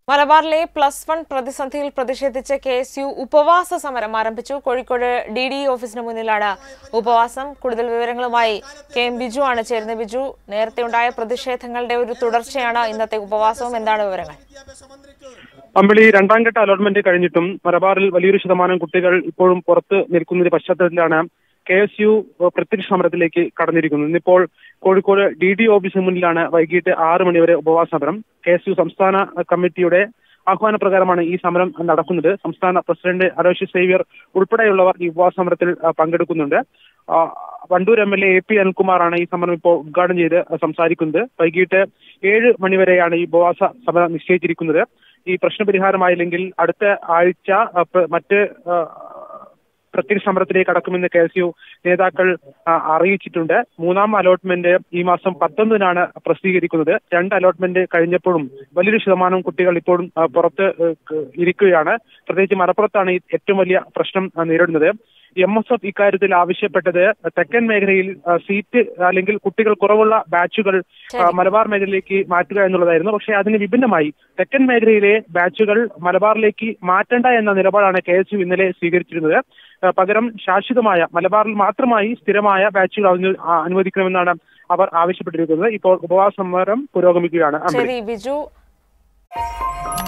മലബാറിലെ plus one പ്രതിസന്ധിയിൽ പ്രതിഷേധിച്ച് കെ എസ് യു ഉപവാസ സമരം ആരംഭിച്ചു കോഴിക്കോട് ഡി ഡി ഓഫീസിന് മുന്നിലാണ് ഉപവാസം കൂടുതൽ വിവരങ്ങളുമായി കെ എം ബിജു ആണ് ചേരുന്നത് ബിജു നേരത്തെ ഉണ്ടായ പ്രതിഷേധങ്ങളുടെ ഒരു തുടർച്ചയാണ് ഇന്നത്തെ ഉപവാസവും എന്താണ് വിവരങ്ങൾ അമ്പിളി രണ്ടാം ഘട്ട അലോട്ട്മെന്റ് കഴിഞ്ഞിട്ടും മലബാറിൽ വലിയൊരു ശതമാനം കുട്ടികൾ ഇപ്പോഴും പുറത്ത് നിൽക്കുന്നതിന്റെ പശ്ചാത്തലത്തിലാണ് കെ എസ് യു പ്രത്യക്ഷ സമരത്തിലേക്ക് കടന്നിരിക്കുന്നത് ഇന്നിപ്പോൾ കോഴിക്കോട് ഡി ഡി ഓഫീസിന് മുന്നിലാണ് വൈകിട്ട് ആറ് മണിവരെ ഉപവാസ സമരം കെ എസ് യു സംസ്ഥാന കമ്മിറ്റിയുടെ ആഹ്വാന പ്രകാരമാണ് ഈ സമരം നടക്കുന്നത് സംസ്ഥാന പ്രസിഡന്റ് അലോഷ്യസ് സേവ്യർ ഉൾപ്പെടെയുള്ളവർ ഈ ഉപവാസ സമരത്തിൽ ആ, പങ്കെടുക്കുന്നുണ്ട് ആ, Wandoor M L A A P അനിൽകുമാറാണ് ഈ സമരം ഇപ്പോൾ ഉദ്ഘാടനം ചെയ്ത് സംസാരിക്കുന്നത് വൈകിട്ട് ഏഴ് മണിവരെയാണ് ഈ ഉപവാസ സമരം നിശ്ചയിച്ചിരിക്കുന്നത് ഈ പ്രശ്നപരിഹാരമായില്ലെങ്കിൽ അടുത്ത ആഴ്ച ആ, പ്ര- മറ്റ് ആ, പ്രത്യക്ഷ സമരത്തിലേക്ക് കടക്കുമെന്ന് കെ എസ് യു നേതാക്കൾ ആ, അറിയിച്ചിട്ടുണ്ട് മൂന്നാം അലോട്ട്മെന്റ് ഈ മാസം പത്തൊമ്പതിനാണ് പ്രസിദ്ധീകരിക്കുന്നത് രണ്ട് അലോട്ട്മെന്റ് കഴിഞ്ഞപ്പോഴും വലിയൊരു ശതമാനം കുട്ടികൾ ഇപ്പോഴും ആ, പുറത്ത് ഏ, ക- ഇരിക്കുകയാണ് പ്രത്യേകിച്ച് മലപ്പുറത്താണ് ഈ ഏറ്റവും വലിയ പ്രശ്നം ആ, നേരിടുന്നത് എം എസ് എഫ് ഇക്കാര്യത്തിൽ ആവശ്യപ്പെട്ടത് തെക്കൻ മേഖലയിൽ ആ, സീറ്റ് അല്ലെങ്കിൽ കുട്ടികൾ കുറവുള്ള ബാച്ചുകൾ ആ, മലബാർ മേഖലയിലേക്ക് മാറ്റുക എന്നുള്ളതായിരുന്നു പക്ഷേ അതിന് വിഭിന്നമായി തെക്കൻ മേഖലയിലെ ബാച്ചുകൾ മലബാറിലേക്ക് മാറ്റണ്ട എന്ന നിലപാടാണ് കെ എസ് യു ഇന്നലെ സ്വീകരിച്ചിരുന്നത് ആ, പകരം ശാശ്വതമായ മലബാറിൽ മാത്രമായി സ്ഥിരമായ ബാച്ചുകൾ അനു- ആ, അനുവദിക്കണമെന്നാണ് അവർ ആവശ്യപ്പെട്ടിരിക്കുന്നത് ഇപ്പോൾ ഉപവാസ സമരം പുരോഗമിക്കുകയാണ് അമ്പിളി. ശരി ബിജു